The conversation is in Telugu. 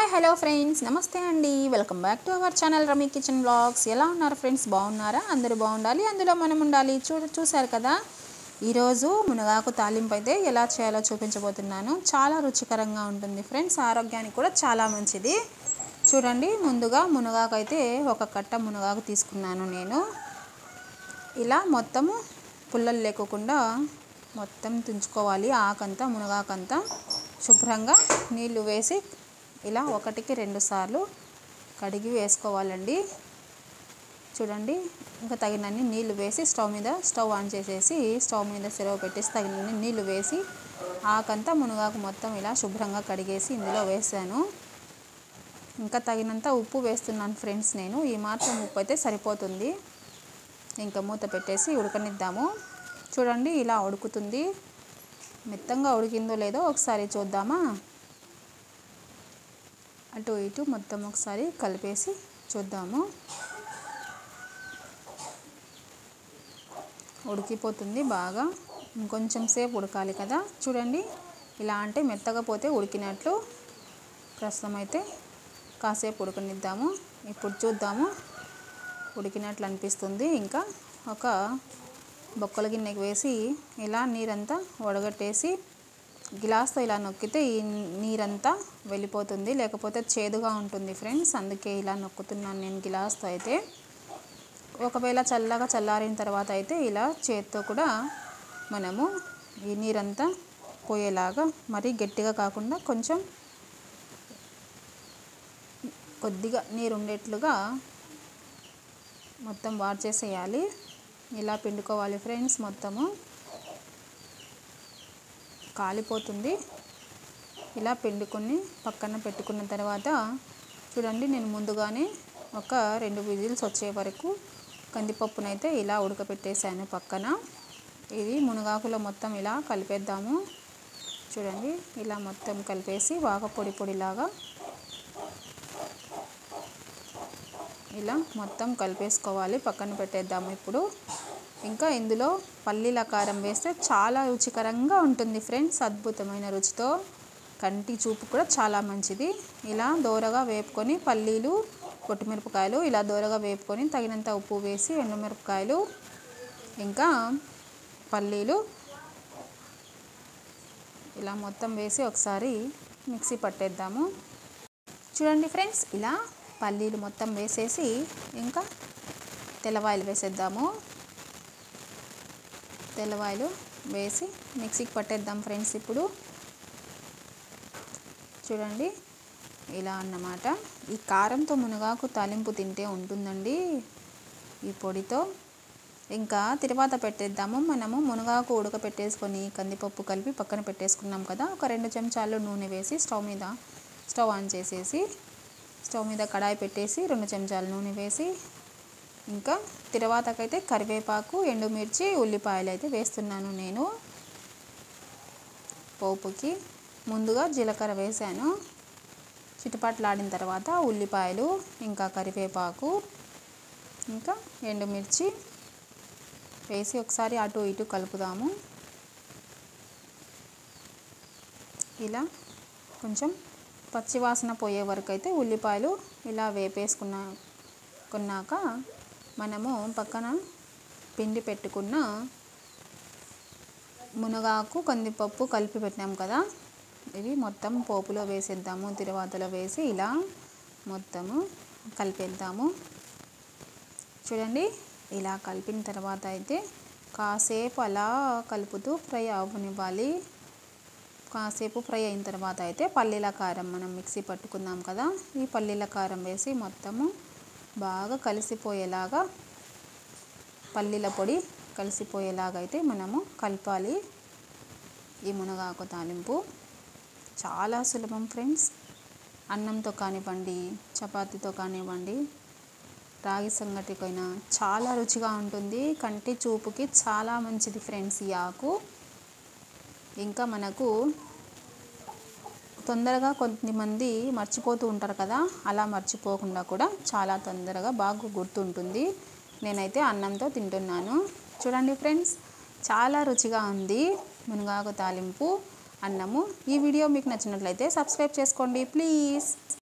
హాయ్ హలో ఫ్రెండ్స్ నమస్తే అండి welcome back to our channel Rami kitchen blogs ఎలా ఉన్నారు ఫ్రెండ్స్ బాగున్నారా అందరూ బాగుండాలి అందులో మనం ఉండాలి చూ చూసారు కదా ఈరోజు మునగాకు తాలింపు అయితే ఎలా చేయాలో చూపించబోతున్నాను చాలా రుచికరంగా ఉంటుంది ఫ్రెండ్స్ ఆరోగ్యానికి కూడా చాలా మంచిది చూడండి ముందుగా మునగాకు అయితే ఒక కట్ట మునగాకు తీసుకున్నాను నేను ఇలా మొత్తము పుల్లలు లేకోకుండా మొత్తం తుంచుకోవాలి ఆకంతా మునగాకంతా శుభ్రంగా నీళ్లు వేసి ఇలా ఒకటికి రెండు సార్లు కడిగి వేసుకోవాలండి చూడండి ఇంకా తగినన్ని నీళ్లు వేసి స్టవ్ మీద స్టవ్ ఆన్ చేసేసి స్టవ్ మీద సెరవ పెట్టేసి తగినన్ని నీళ్లు వేసి ఆకంతా మునగాకు మొత్తం ఇలా శుభ్రంగా కడిగేసి ఇందులో వేసాను ఇంకా తగినంత ఉప్పు వేస్తున్నాను ఫ్రెండ్స్ నేను ఈ మాత్రం ఉప్పు అయితే సరిపోతుంది ఇంకా మూత పెట్టేసి ఉడకనిద్దాము చూడండి ఇలా ఉడుకుతుంది మెత్తంగా ఉడికిందో లేదో ఒకసారి చూద్దామా అటు ఇటు మొత్తం ఒకసారి కలిపేసి చూద్దాము ఉడికిపోతుంది బాగా ఇంకొంచెం సేపు ఉడకాలి కదా చూడండి ఇలా అంటే మెత్తగా పోతే ఉడికినట్లు ప్రస్తుతం అయితే కాసేపు ఉడకనిద్దాము ఇప్పుడు చూద్దాము ఉడికినట్లు అనిపిస్తుంది ఇంకా ఒక బొక్కల గిన్నెకి వేసి ఇలా నీరంతా వడగట్టేసి గ్లాస్తో ఇలా నొక్కితే ఈ నీరంతా వెళ్ళిపోతుంది లేకపోతే చేదుగా ఉంటుంది ఫ్రెండ్స్ అందుకే ఇలా నొక్కుతున్నాను నేను గ్లాస్తో అయితే ఒకవేళ చల్లగా చల్లారిన తర్వాత అయితే ఇలా చేత్తో కూడా మనము ఈ నీరంతా పోయేలాగా మరీ గట్టిగా కాకుండా కొంచెం కొద్దిగా నీరు ఉండేట్లుగా మొత్తం వాడ్ చేసేయాలి ఇలా పిండుకోవాలి ఫ్రెండ్స్ మొత్తము కాలిపోతుంది ఇలా పిండుకొని పక్కన పెట్టుకున్న తర్వాత చూడండి నేను ముందుగానే ఒక రెండు విజిల్స్ వచ్చే వరకు కందిపప్పునైతే ఇలా ఉడకపెట్టేసాను పక్కన ఇది మునగాకులో మొత్తం ఇలా కలిపేద్దాము చూడండి ఇలా మొత్తం కలిపేసి బాగా పొడి పొడిలాగా ఇలా మొత్తం కలిపేసుకోవాలి పక్కన పెట్టేద్దాము ఇప్పుడు ఇంకా ఇందులో పల్లీల కారం వేస్తే చాలా రుచికరంగా ఉంటుంది ఫ్రెండ్స్ అద్భుతమైన రుచితో కంటి చూపు కూడా చాలా మంచిది ఇలా దోరగా వేపుకొని పల్లీలు పొట్టిమిరపకాయలు ఇలా దోరగా వేపుకొని తగినంత ఉప్పు వేసి ఎండుమిరపకాయలు ఇంకా పల్లీలు ఇలా మొత్తం వేసి ఒకసారి మిక్సీ పట్టేద్దాము చూడండి ఫ్రెండ్స్ ఇలా పల్లీలు మొత్తం వేసేసి ఇంకా తెల్లవాయలు వేసేద్దాము తెల్లవాయలు వేసి మిక్సీకి పట్టేద్దాం ఫ్రెండ్స్ ఇప్పుడు చూడండి ఇలా అన్నమాట ఈ కారంతో మునగాకు తాలింపు తింటే ఉంటుందండి ఈ పొడితో ఇంకా తిరువాత పెట్టేద్దాము మనము మునగాకు ఉడకపెట్టేసుకొని కందిపప్పు కలిపి పక్కన పెట్టేసుకున్నాం కదా ఒక రెండు చెంచాలు నూనె వేసి స్టవ్ మీద స్టవ్ ఆన్ చేసేసి స్టవ్ మీద కడాయి పెట్టేసి రెండు చెంచాలు నూనె వేసి ఇంకా తిరువాతకైతే కరివేపాకు ఎండుమిర్చి ఉల్లిపాయలు అయితే వేస్తున్నాను నేను పోపుకి ముందుగా జీలకర్ర వేసాను చిటపట్లాడిన తర్వాత ఉల్లిపాయలు ఇంకా కరివేపాకు ఇంకా ఎండుమిర్చి వేసి ఒకసారి అటు ఇటు కలుపుదాము ఇలా కొంచెం పచ్చివాసన పోయే వరకు అయితే ఉల్లిపాయలు ఇలా వేపేసుకున్న కొన్నాక మనము పక్కన పిండి పెట్టుకున్న మునగాకు కందిపప్పు కలిపి పెట్టినాం కదా ఇవి మొత్తం పోపులో వేసేద్దాము తిరువాతలో వేసి ఇలా మొత్తము కలిపేద్దాము చూడండి ఇలా కలిపిన తర్వాత అయితే కాసేపు అలా కలుపుతూ ఫ్రై అవ్వనివ్వాలి కాసేపు ఫ్రై అయిన తర్వాత అయితే పల్లీల కారం మనం మిక్సీ పట్టుకుందాం కదా ఈ పల్లీల కారం వేసి మొత్తము బాగా కలిసిపోయేలాగా పల్లీల పొడి కలిసిపోయేలాగా అయితే మనము కలపాలి ఈ మునగాకు తాలింపు చాలా సులభం ఫ్రెండ్స్ అన్నంతో కానివ్వండి చపాతీతో కానివ్వండి రాగి సంగటికైనా చాలా రుచిగా ఉంటుంది కంటి చూపుకి చాలా మంచిది ఫ్రెండ్స్ ఈ ఆకు ఇంకా మనకు తొందరగా కొంతమంది మర్చిపోతూ ఉంటారు కదా అలా మర్చిపోకుండా కూడా చాలా తొందరగా బాగా గుర్తుంటుంది నేనైతే అన్నంతో తింటున్నాను చూడండి ఫ్రెండ్స్ చాలా రుచిగా ఉంది మునగాకు తాలింపు అన్నము ఈ వీడియో మీకు నచ్చినట్లయితే సబ్స్క్రైబ్ చేసుకోండి ప్లీజ్